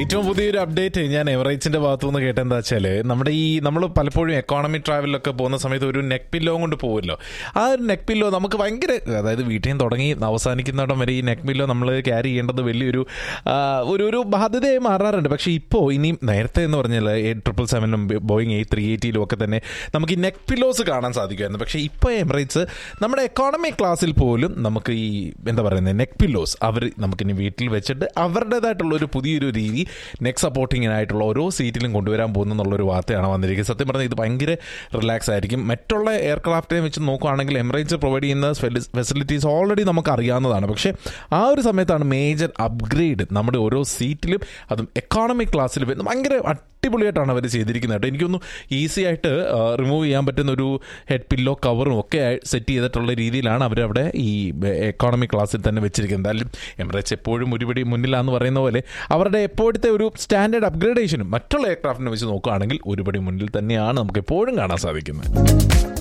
ഏറ്റവും പുതിയൊരു അപ്ഡേറ്റ് ഞാൻ എവറേജിന്റെ ഭാഗത്തു നിന്ന് കേട്ടെന്താ വെച്ചാല് നമ്മുടെ ഈ നമ്മൾ പലപ്പോഴും എക്കോണമി ട്രാവലിലൊക്കെ പോകുന്ന സമയത്ത് ഒരു നെക്ക് പില്ലോ കൊണ്ട് പോകുമല്ലോ ആ ഒരു നെക്ക് പില്ലോ നമുക്ക് ഭയങ്കര അതായത് വീട്ടിൽ നിന്ന് തുടങ്ങി അവസാനിക്കുന്നിടം വരെ ഈ നെക്ക് പില്ലോ നമ്മൾ ക്യാരി ചെയ്യേണ്ടത് വലിയൊരു ആ, ഒരു ഒരു ബാധ്യതയായി മാറാറുണ്ട് പക്ഷേ ഇപ്പോൾ ഇനിയും നേരത്തെ എന്ന് പറഞ്ഞാൽ എയ്റ്റ് ട്രിപ്പിൾ സെവനും ബോയിങ് എയ്റ്റ് ത്രീ എയ്റ്റിയിലും ഒക്കെ തന്നെ നമുക്ക് ഈ നെക്ക് പില്ലോസ് കാണാൻ സാധിക്കുമായിരുന്നു പക്ഷേ ഇപ്പോൾ എമിറേറ്റ്സ് നമ്മുടെ എക്കോണമി ക്ലാസ്സിൽ പോലും നമുക്ക് ഈ എന്താ പറയുന്നത് നെക്ക് പില്ലോസ് അവർ നമുക്കിനി വീട്ടിൽ വെച്ചിട്ട് അവരുടേതായിട്ടുള്ള ഒരു പുതിയൊരു രീതി നെക്ക് സപ്പോർട്ടിങ്ങിനായിട്ടുള്ള ഓരോ സീറ്റിലും കൊണ്ടുവരാൻ പോകുന്നു എന്നുള്ളൊരു വാർത്തയാണ് വന്നിരിക്കുന്നത് സത്യം പറഞ്ഞാൽ ഇത് ഭയങ്കര റിലാക്സ് ആയിരിക്കും മറ്റുള്ള എയർക്രാഫ്റ്റിനെ വെച്ച് നോക്കുകയാണെങ്കിൽ എമിറേറ്റ്സ് പ്രൊവൈഡ് ചെയ്യുന്ന ഫെസിലിറ്റീസ് ഓൾറെഡി നമുക്ക് അറിയാവുന്നതാണ് പക്ഷേ ആ ഒരു സമയത്താണ് മേജർ അപ്ഗ്രേഡ് നമ്മുടെ ഓരോ സീറ്റിലും അതും എക്കോണമി ക്ലാസ്സിൽ വരുന്ന ഭയങ്കര അടിപൊളിയായിട്ടാണ് അവർ ചെയ്തിരിക്കുന്നത് കേട്ടോ എനിക്കൊന്ന് ഈസി ആയിട്ട് റിമൂവ് ചെയ്യാൻ പറ്റുന്ന ഒരു ഹെഡ് പില്ലോ കവറും ഒക്കെ സെറ്റ് ചെയ്തിട്ടുള്ള രീതിയിലാണ് അവരവിടെ ഈ എക്കോണമി ക്ലാസ്സിൽ തന്നെ വെച്ചിരിക്കുന്നത് എന്തായാലും എമിറേറ്റ്സ് എപ്പോഴും ഒരുപടി മുന്നിലാന്ന് പറയുന്ന പോലെ അവരുടെ എപ്പോഴത്തെ ഒരു സ്റ്റാൻഡേർഡ് അപ്ഗ്രേഡേഷനും മറ്റുള്ള എയർക്രാഫ്റ്റിനെ വെച്ച് നോക്കുകയാണെങ്കിൽ ഒരുപടി മുന്നിൽ തന്നെയാണ് നമുക്ക് എപ്പോഴും കാണാൻ സാധിക്കുന്നത്